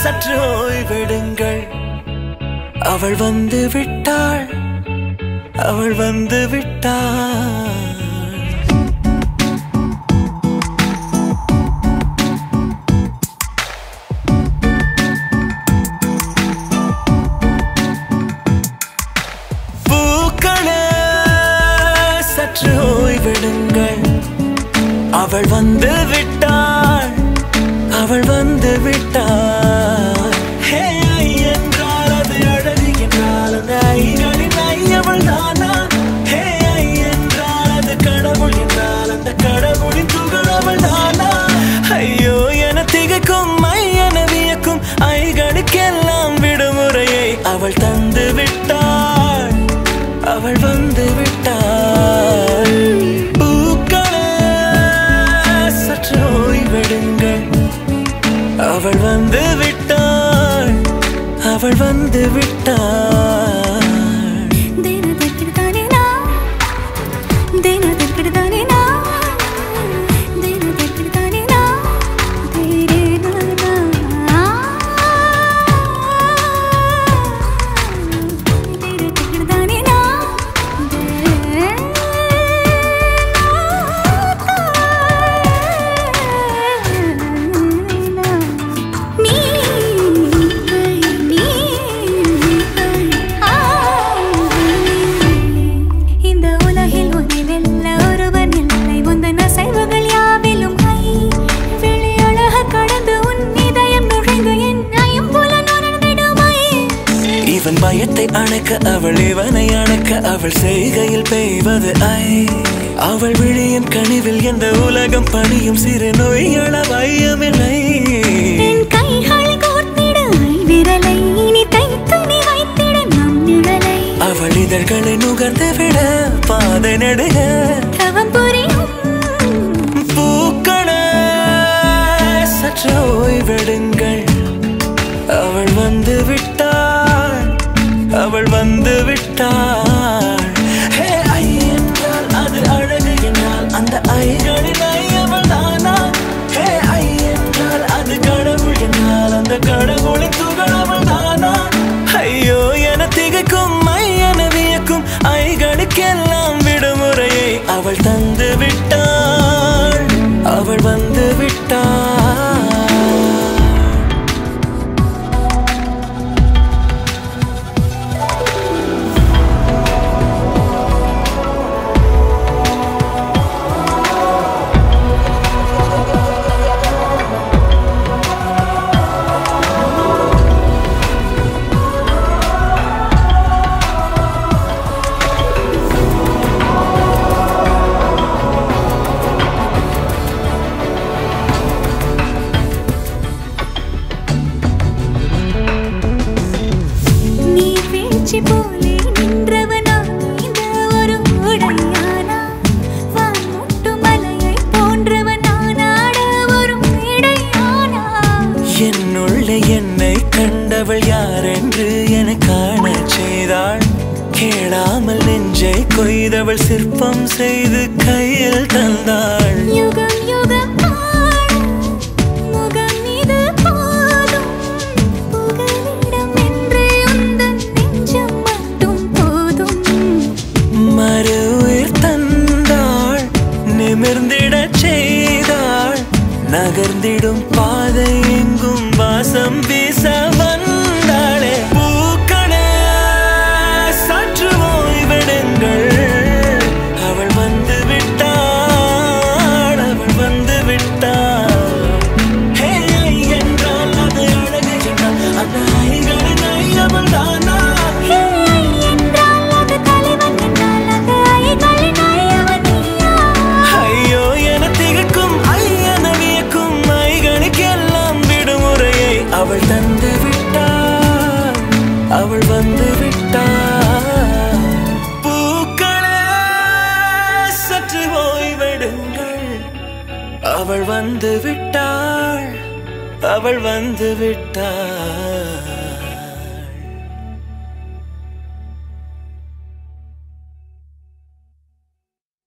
சற்று ஓய்வெடுங்கள் அவள் வந்து விட்டாள் அவள் வந்து விட்டாள் பூக்களே சற்று ஓய்வெடுங்கள் அவள் வந்து விட்டாள் அவள் வந்து விட்டாள் ஹே ஐ என்றால் அது அழகு என்றால் அந்த ஐகளின் ஐ அவள் தானா ஹே ஐ என்றால் அது கடவுள் என்றால் அந்த கடவுளின் துகள் அவள் தானா ஐயோ என திகைக்கும் ஐ என வியக்கும் ஐகளுக்கெல்லாம் விடுமுறையை அவள் தந்து விட்டாள் அவள் வந்து விட்டாள் பூக்களே சற்று ஓய்வெடுங்கள் அவள் வந்து விட்டாள் அவள் வந்து விட்டாள் ದಿನದಕ್ಕಿಡ್ತಾನೆ ನಾ ದಿನದಕ್ಕಿಡ್ತಾನೆ ನಾ ದಿನದಕ್ಕಿಡ್ತಾನೆ ನಾ ತೇರೆ ನಾನಾ ದಿನದಕ್ಕಿಡ್ತಾನೆ ನಾ நீ நீ இந்த உலகில் உன்னை வெல்ல ஒருவர் இல்லை உந்தன் அசைவுகள் யாவிலும் கை வெளி அழக கடந்து உன் இதயம் நுழைந்து என் ஐம்புல நுழைந்திடுமை இவன் பயத்தை அணைக்க அவள் இவனை அணைக்க அவள் செய்கையில் பெய்வது ஐ அவள் விழியின் கனிவில் எந்த உலகம் பணியும் சிறு நோய்கள வையமில்லை என் கைகளை கோர்த்திட விரலை இனி தைத்து நீ வைத்திட நம் நிழலை அவள் இதழ்களை நுகர்ந்து விட பாதை நடுக தவம் புரியும் பூக்களே சற்று ஓய்வெடுங்கள் அவள் வந்து விட்டாள் அவள் வந்து விட்டாள் ஹே ஐ என்றால் அது அழகு என்றால் அந்த ஐகளின் ஐ அவள் தானா ஹே ஐ என்றால் அது கடவுள் என்றால் அந்த கடவுளின் துகள் அவள் தானா ஐயோ என திகைக்கும் ஐ என வியக்கும் ஐகளுக்கெல்லாம் விடுமுறையை அவள் தந்து விட்டாள் அவள் வந்து விட்டாள் நீ வீழ்ச்சி போலே நின்றவனா இந்த ஒரு உடையானா வான் முட்டு மலையை போன்றவனானாட ஒரு மேடையானா என்னுள்ளே என்னை கண்டவள் யாரென்று என காணச் செய்தாள் கேளாமல் நெஞ்சை கொய்தவள் சிற்பம் செய்து கையில் தந்தாள் யுகம் யுகம் ஆளும் முகம் இது போதும் புகலிடம் என்று உந்தன் நெஞ்சம் மட்டும் போதும் மறு உயிர் தந்தாள் நிமிர்ந்திடச் செய்தாள் நகர்ந்திடும் பாதை எங்கும் வாசம் வீச வந்தாளே பூக்களே சற்று ஓய்வெடுங்கள் அவள் வந்து விட்டாள் அவள் வந்து விட்டாள் ஹே ஐ என்றால் அது அழகு என்றால் அந்த ஐகளின் ஐ அவள் தானா ஹே என்றால் அது தலைவன் என்றால் அது ஐகளின் ஐயவன் நீயா ஐயோ என திகைக்கும் ஐயன வியக்கும் ஐகளுக்கெல்லாம் விடுமுறையை அவள் தந்து விட்டாள் அவள் வந்து விட்டாள் பூக்களே சற்று ஓய்வெடுங்கள் அவள் வந்து விட்டாள் அவள் வந்து விட்டாள்